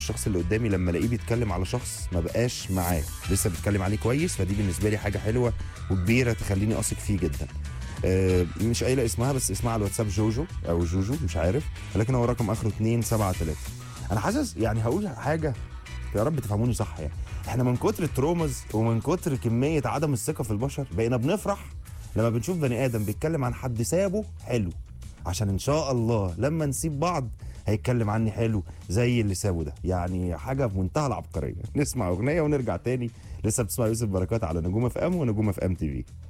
الشخص اللي قدامي لما الاقيه بيتكلم على شخص ما بقاش معاه لسه بيتكلم عليه كويس فدي بالنسبه لي حاجه حلوه وكبيره تخليني اثق فيه جدا آه، مش قايله اسمها بس اسمها على الواتساب جوجو او جوجو مش عارف ولكن هو رقم اخره 273 انا حاسس يعني هقول حاجه يا رب تفهموني صح يعني احنا من كتر الترومز ومن كتر كميه عدم الثقه في البشر بقينا بنفرح لما بنشوف بني ادم بيتكلم عن حد سابه حلو عشان ان شاء الله لما نسيب بعض هيتكلم عني حلو زي اللي سابه ده يعني حاجه في منتهى العبقريه نسمع اغنيه ونرجع تاني لسه بتسمع يوسف بركات على نجوم اف ام ونجوم اف ام تي في